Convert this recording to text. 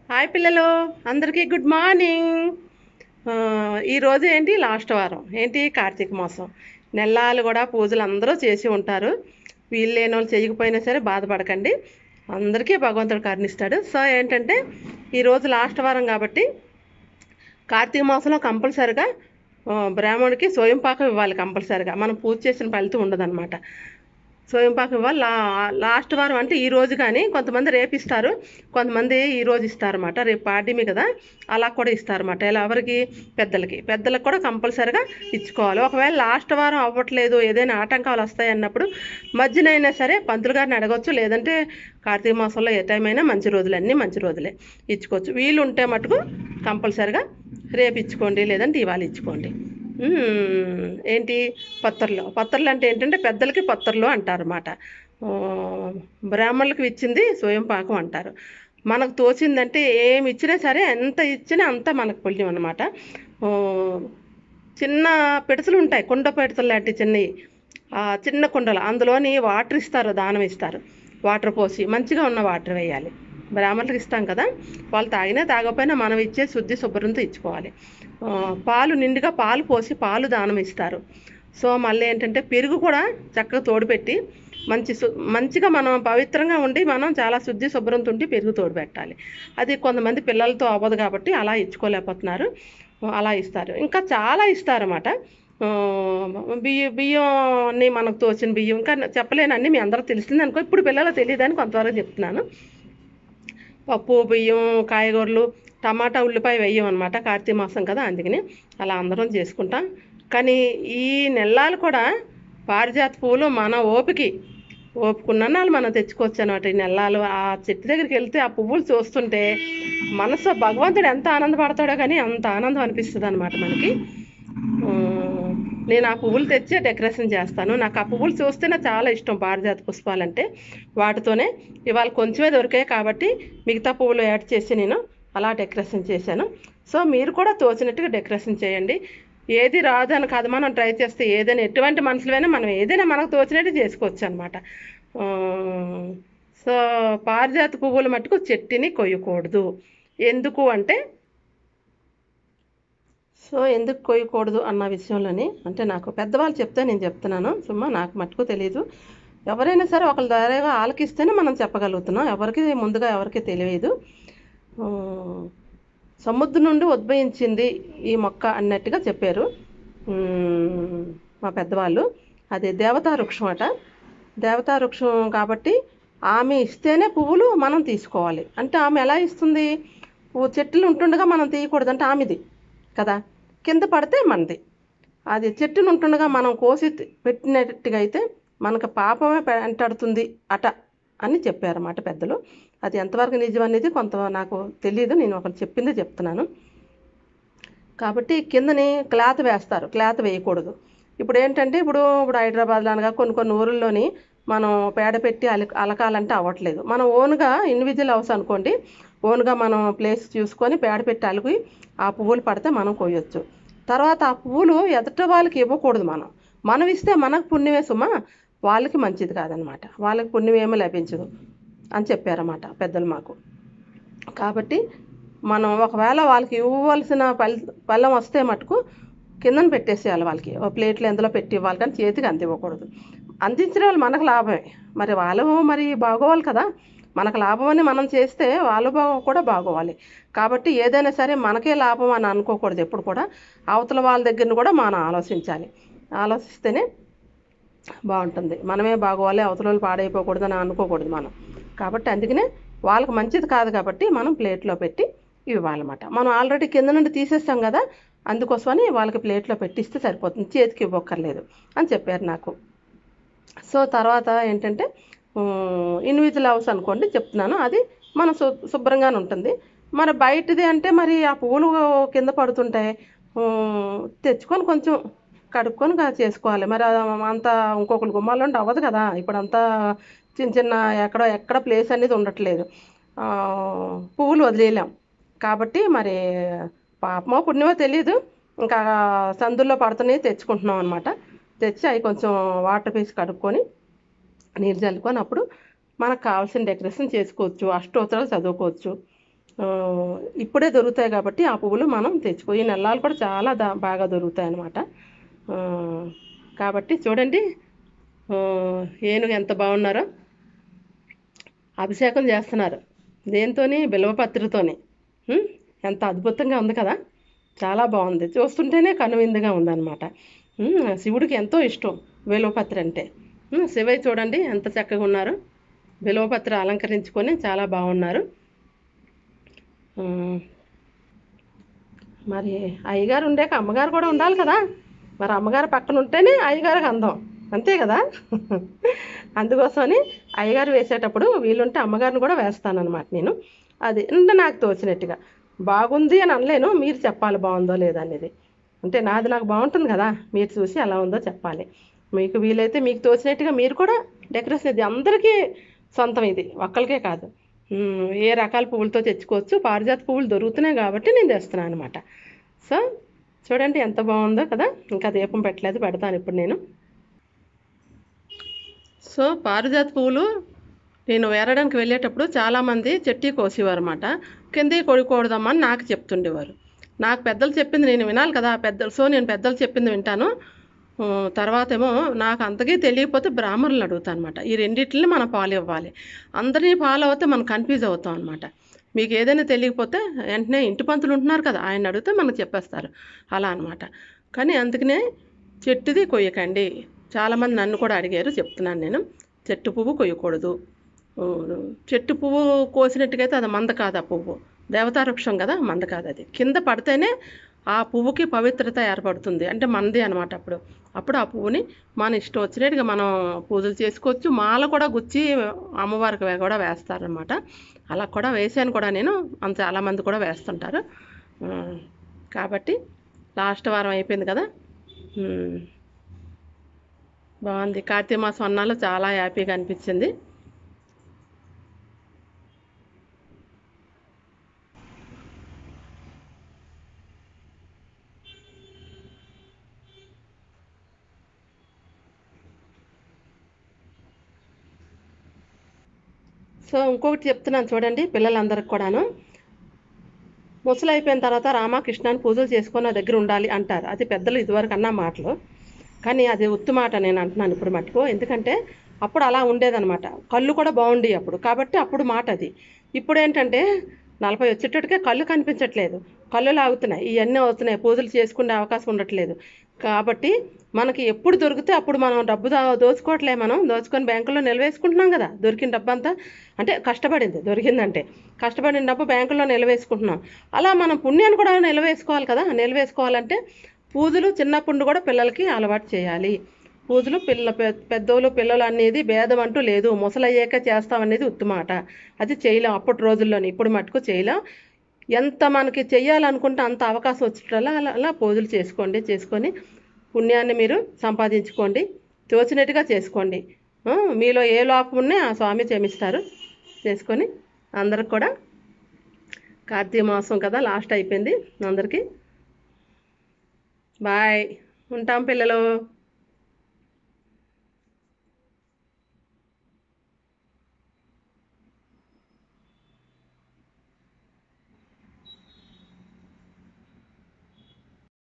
Hi పిల్లలు అందరికీ good morning ఆ, ఈరోజు ఏంటి లాస్ట్ వారం ఏంటి కార్తీక మాసం నెల్లాలు కూడా పూజలు అందరూ చేసి ఉంటారు వీళ్ళు లేని వాళ్ళు చేయకపోయినా సరే బాధపడకండి అందరికీ భగవంతుడు కరుణిస్తాడు సో ఏంటంటే ఈరోజు లాస్ట్ వారం కాబట్టి కార్తీక మాసంలో కంపల్సరిగా ఆ, బ్రాహ్మణుడికి స్వయం పాకం ఇవ్వాలి కంపల్సరిగా మనం పూజ చేసిన ఫలితం ఉండదన్నమాట స్వయం పాకం ఇవ్వాలి లా లాస్ట్ వారం అంటే ఈ రోజు కానీ కొంతమంది రేపు ఇస్తారు కొంతమంది ఈ రోజు ఇస్తారన్నమాట రేపు పాడ్యమి కదా అలా కూడా ఇస్తారన్నమాట ఇలా ఎవరికి పెద్దలకి పెద్దలకు కూడా కంపల్సరిగా ఇచ్చుకోవాలి ఒకవేళ లాస్ట్ వారం అవ్వట్లేదు ఏదైనా ఆటంకాలు వస్తాయి అన్నప్పుడు మధ్యనైనా సరే పంతులు గారిని అడగొచ్చు లేదంటే కార్తీక మాసంలో ఏ టైం అయినా మంచి రోజులు అన్నీ మంచి రోజులే ఇచ్చుకోవచ్చు వీలు ఉంటే మటుకు కంపల్సరిగా రేపు ఇచ్చుకోండి లేదంటే ఇవాళ ఇచ్చుకోండి మ్మ్. ఏంటి పత్తర్లు పత్తర్లు అంటే ఏంటంటే పెద్దలకి పత్తర్లు అంటారన్నమాట ఆ, బ్రాహ్మణులకు ఇచ్చింది స్వయం పాకం అంటారు మనకు తోచిందంటే ఏమి ఇచ్చినా సరే ఎంత ఇచ్చినా అంత మనకు పుణ్యం అనమాట చిన్న పిడతలు ఉంటాయి కుండ పిడతలు లాంటి చిన్నవి ఆ చిన్న కుండలు అందులోని వాటర్ ఇస్తారు దానం ఇస్తారు వాటర్ పోసి మంచిగా ఉన్న వాటర్ వేయాలి బ్రాహ్మణులకు ఇస్తాం కదా వాళ్ళు తాగినా తాగకపోయినా మనం ఇచ్చే శుద్ధి శుభ్రంతో ఇచ్చుకోవాలి ఆ, పాలు నిండుగా పాలు పోసి పాలు దానం ఇస్తారు సో మళ్ళీ ఏంటంటే పెరుగు కూడా చక్కగా తోడుపెట్టి మంచి సు- మంచిగా మనం పవిత్రంగా ఉండి మనం చాలా శుద్ధి శుభ్రంతో ఉండి పెరుగు తోడు పెట్టాలి అది కొంతమంది పిల్లలతో అవ్వదు కాబట్టి అలా ఇచ్చుకోలేకపోతున్నారు అలా ఇస్తారు ఇంకా చాలా ఇస్తారన్నమాట ఆ, బియ్యం బియ్యం అన్ని మనకు తోచిన బియ్యం ఇంకా చెప్పలేనన్ని మీ అందరూ తెలిసింది అనుకో ఇప్పుడు పిల్లలకు తెలియదని కొంతవరకు చెప్తున్నాను పప్పు బియ్యం కాయగూరలు టమాటా ఉల్లిపాయ వేయం అనమాట కార్తీక మాసం కదా అందుకని అలా అందరం చేసుకుంటాం కానీ ఈ నెల్లాలు కూడా పారిజాత పువ్వులు మన ఓపికి ఓపుకున్నాళ్ళు మనం తెచ్చుకోవచ్చు అనమాట ఈ నెల్లాలు ఆ చెట్టు దగ్గరికి వెళ్తే ఆ పువ్వులు చూస్తుంటే మనసు భగవంతుడు ఎంత ఆనందపడతాడో కానీ అంత ఆనందం అనిపిస్తుంది అనమాట మనకి ఆ, నేను ఆ పువ్వులు తెచ్చే డెకరేషన్ చేస్తాను నాకు ఆ పువ్వులు చూస్తేనే చాలా ఇష్టం పారిజాత పుష్పాలంటే వాటితోనే ఇవాళ కొంచెమే దొరికాయి కాబట్టి మిగతా పువ్వులు యాడ్ చేసి నేను అలా డెకరేషన్ చేశాను సో మీరు కూడా తోచినట్టుగా డెకరేషన్ చేయండి ఏది రాదు అని కాదు మనం ట్రై చేస్తే ఏదైనా ఎటువంటి మనుషులైనా మనం ఏదైనా మనకు తోచినట్టు చేసుకోవచ్చు అనమాట సో పారిజాత పువ్వుల మట్టుకు చెట్టుని కొయ్యకూడదు ఎందుకు అంటే సో ఎందుకు కొయ్యకూడదు అన్న విషయంలోని అంటే నాకు పెద్దవాళ్ళు చెప్తే నేను చెప్తున్నాను సుమ్మా నాకు మట్టుకు తెలియదు ఎవరైనా సరే ఒకరి ద్వారా ఆలకిస్తేనే మనం చెప్పగలుగుతున్నాం ఎవరికి ముందుగా ఎవరికి తెలియదు ఆ, సముద్రం నుండి ఉద్భవించింది ఈ మొక్క అన్నట్టుగా చెప్పారు ఉమ్, మా పెద్దవాళ్ళు అది దేవతా వృక్షం అట దేవతా వృక్షం కాబట్టి ఆమె ఇస్తేనే పువ్వులు మనం తీసుకోవాలి అంటే ఆమె ఎలా ఇస్తుంది పువ్వు చెట్లు ఉంటుండగా మనం తీయకూడదు అంటే ఆమెది కదా కింద పడితే మనది అది చెట్టును ఉంటుండగా మనం కోసి తి- పెట్టినట్టుగా అయితే మనకు పాపమే వెంటాడుతుంది అట అని చెప్పారన్నమాట పెద్దలు అది ఎంతవరకు నిజం అనేది కొంత నాకు తెలియదు నేను ఒకరు చెప్పిందే చెప్తున్నాను కాబట్టి కిందని క్లాత్ వేస్తారు క్లాత్ వేయకూడదు ఇప్పుడు ఏంటంటే ఇప్పుడు ఇప్పుడు హైదరాబాద్లో అనగా కొన్ని కొన్ని ఊర్లలోని మనం పేడ పెట్టి అల అలకాలంటే అవ్వట్లేదు మనం ఓన్గా ఇండివిజువల్ హౌస్ అనుకోండి ఓన్గా మనం ప్లేస్ చూసుకొని పేడ పెట్టి అలికి ఆ పువ్వులు పడితే మనం కొయ్యొచ్చు తర్వాత ఆ పువ్వులు ఎదుట వాళ్ళకి ఇవ్వకూడదు మనం మనం ఇస్తే మనకు పుణ్యమే సుమా వాళ్ళకి మంచిది కాదనమాట వాళ్ళకి పుణ్యం ఏమీ లభించదు అని చెప్పారన్నమాట పెద్దలు మాకు కాబట్టి మనం ఒకవేళ వాళ్ళకి ఇవ్వవలసిన పల్ పళ్ళం వస్తే మటుకు కిందన పెట్టేసేయాలి వాళ్ళకి ఓ ప్లేట్లు ఎందులో పెట్టి ఇవ్వాలి కానీ చేతికి అందివ్వకూడదు అందించిన వాళ్ళు మనకు లాభమే మరి వాళ్ళు మరి బాగోవాలి కదా మనకు లాభం అని మనం చేస్తే వాళ్ళు బాగో కూడా బాగోవాలి కాబట్టి ఏదైనా సరే మనకే లాభం అని అనుకోకూడదు ఎప్పుడు కూడా అవతల వాళ్ళ దగ్గర కూడా మనం ఆలోచించాలి ఆలోచిస్తేనే బాగుంటుంది మనమే బాగోవాలి అవతల వాళ్ళు పాడైపోకూడదు అని అనుకోకూడదు మనం కాబట్టి అందుకనే వాళ్ళకి మంచిది కాదు కాబట్టి మనం ప్లేట్లో పెట్టి ఇవ్వాలన్నమాట మనం ఆల్రెడీ కింద నుండి తీసేస్తాం కదా అందుకోసమని వాళ్ళకి ప్లేట్లో పెట్టిస్తే సరిపోతుంది చేతికి ఇవ్వక్కర్లేదు అని చెప్పారు నాకు సో తర్వాత ఏంటంటే ఇన్విజిల్ హౌస్ అనుకోండి చెప్తున్నాను అది మన శు శుభ్రంగానే ఉంటుంది మరి బయటది అంటే మరి ఆ పువ్వులు కింద పడుతుంటాయి ఉమ్, తెచ్చుకొని కొంచెం కడుక్కొని కా- చేసుకోవాలి మరి అది అంత ఇంకొకరు గుమ్మాల్లో ఉండి అవ్వదు కదా ఇప్పుడు అంతా చిన్న చిన్న ఎక్కడ ఎక్కడ ప్లేస్ అనేది ఉండట్లేదు ఆ, పువ్వులు వదిలేయలేం కాబట్టి మరి పాపమో పుణ్యమో తెలియదు ఇంకా సందుల్లో పడుతున్నాయి తెచ్చుకుంటున్నాం అనమాట తెచ్చి అవి కొంచెం వాటర్ వేసి కడుక్కొని నీళ్ళు చల్లుకొని అప్పుడు మనకు కావాల్సిన డెకరేషన్ చేసుకోవచ్చు అష్టోత్తరాలు చదువుకోవచ్చు ఆ, ఇప్పుడే దొరుకుతాయి కాబట్టి ఆ పువ్వులు మనం తెచ్చుకో ఈ నెలలు కూడా చాలా దా బాగా దొరుకుతాయి అన్నమాట ఆ, కాబట్టి చూడండి ఆ, ఏనుగు ఎంత బాగున్నారో అభిషేకం చేస్తున్నారు దేంతోని బిల్వపత్రితోని ఉమ్, ఎంత అద్భుతంగా ఉంది కదా చాలా బాగుంది చూస్తుంటేనే కనువిందుగా ఉందన్నమాట ఉమ్, శివుడికి ఎంతో ఇష్టం బిల్వపత్రి అంటే ఉమ్, శివయ్య చూడండి ఎంత చక్కగా ఉన్నారు బిల్వపత్రి అలంకరించుకొని చాలా బాగున్నారు ఉమ్, మరి అయ్యగారు ఉండాక అమ్మగారు కూడా ఉండాలి కదా మరి అమ్మగారు పక్కన ఉంటేనే అయ్యగారికి అందం అంతే కదా అందుకోసమని అయ్యగారు వేసేటప్పుడు వీలుంటే అమ్మగారిని కూడా వేస్తానన్నమాట నేను అది అంటే నాకు తోచినట్టుగా బాగుంది అని అనలేను మీరు చెప్పాలి బాగుందో లేదా అనేది అంటే నాది నాకు బాగుంటుంది కదా మీరు చూసి ఎలా ఉందో చెప్పాలి మీకు వీలైతే మీకు తోచినట్టుగా మీరు కూడా డెకరేషన్ ఇది అందరికీ సొంతం ఇది ఒక్కరికే కాదు ఉమ్, ఏ రకాల పువ్వులతో తెచ్చుకోవచ్చు పారిజాత పువ్వులు దొరుకుతున్నాయి కాబట్టి నేను తెస్తున్నాను అనమాట సో చూడండి ఎంత బాగుందో కదా ఇంకా దీపం పెట్టలేదు పెడతాను ఇప్పుడు నేను సో పారిజాత పువ్వులు నేను వేరడానికి వెళ్ళేటప్పుడు చాలామంది చెట్టి కోసేవారు అనమాట కిందే కొడుకోడదమ్మా అని నాకు చెప్తుండేవారు నాకు పెద్దలు చెప్పింది నేను వినాలి కదా పెద్దలు సో నేను పెద్దలు చెప్పింది వింటాను ఆ, తర్వాత ఏమో నాకు అంతకీ తెలియకపోతే బ్రాహ్మణులు అడుగుతాను అనమాట ఈ రెండింటిని మనం ఫాలో అవ్వాలి అందరినీ ఫాలో అవుతే మనం కన్ఫ్యూజ్ అవుతాం అనమాట మీకు ఏదైనా తెలియకపోతే వెంటనే ఇంటి పంతులు ఉంటున్నారు కదా ఆయన అడిగితే మనకు చెప్పేస్తారు అలా అనమాట కానీ అందుకనే చెట్టుది కొయ్యకండి చాలామంది నన్ను కూడా అడిగారు చెప్తున్నాను నేను చెట్టు పువ్వు కొయ్యకూడదు ఊ, చెట్టు పువ్వు కోసినట్టుగైతే అది మంద కాదు ఆ పువ్వు దేవతా వృక్షం కదా మంద కాదు అది కింద పడితేనే ఆ పువ్వుకి పవిత్రత ఏర్పడుతుంది అంటే మనది అనమాట అప్పుడు అప్పుడు ఆ పువ్వుని మన ఇష్టం వచ్చినట్టుగా మనం పూజలు చేసుకోవచ్చు మాల కూడా గుచ్చి అమ్మవారికి వే- కూడా వేస్తారనమాట అలా కూడా వేసాను కూడా నేను అంత చాలామంది కూడా వేస్తుంటారు ఆ, కాబట్టి లాస్ట్ వారం అయిపోయింది కదా ఉమ్. బాగుంది కార్తీక మాసం అన్నాలో చాలా హ్యాపీగా అనిపించింది సో ఇంకొకటి చెప్తున్నాను చూడండి పిల్లలందరికి కూడాను ముసలి అయిపోయిన తర్వాత రామకృష్ణ అని పూజలు చేసుకొని నా దగ్గర ఉండాలి అంటారు అది పెద్దలు ఇదివరకు అన్న మాటలు కానీ అది ఉత్తు మాట నేను అంటున్నాను ఇప్పుడు మటుకు ఎందుకంటే అప్పుడు అలా ఉండేదన్నమాట కళ్ళు కూడా బాగుండి అప్పుడు కాబట్టి అప్పుడు మాట అది ఇప్పుడు ఏంటంటే నలభై వచ్చేటట్టుగా కళ్ళు కనిపించట్లేదు కళ్ళు లాగుతున్నాయి ఇవన్నీ అవుతున్నాయి పూజలు చేసుకునే అవకాశం ఉండట్లేదు కాబట్టి మనకి ఎప్పుడు దొరికితే అప్పుడు మనం డబ్బు దా- దోచుకోవట్లే మనం దోచుకొని బ్యాంకులో నిలవేసుకుంటున్నాం కదా దొరికిన డబ్బు అంతా అంటే కష్టపడింది దొరికిందంటే కష్టపడిన డబ్బు బ్యాంకులో నిలవేసుకుంటున్నాం అలా మనం పుణ్యాన్ని కూడా నిలవేసుకోవాలి కదా నిలవేసుకోవాలంటే పూజలు చిన్నప్పుడు కూడా పిల్లలకి అలవాటు చేయాలి పూజలు పిల్ల పె- పెద్దోళ్ళు పిల్లలు అనేది భేదం అంటూ లేదు ముసలయ్యాక చేస్తామనేది ఉత్తమాట అది చేయలేం అప్పటి రోజుల్లోని ఇప్పుడు మటుకు చేయలేం ఎంత మనకి చెయ్యాలనుకుంటే అంత అవకాశం వచ్చేటలా అలా అలా పూజలు చేసుకోండి చేసుకొని పుణ్యాన్ని మీరు సంపాదించుకోండి తోచినట్టుగా చేసుకోండి ఆ, మీలో ఏ లోపం ఉన్నా ఆ స్వామి క్షమిస్తారు చేసుకొని అందరికి కూడా కార్తీక మాసం కదా లాస్ట్ అయిపోయింది అందరికీ బాయ్ ఉంటాం పిల్లలు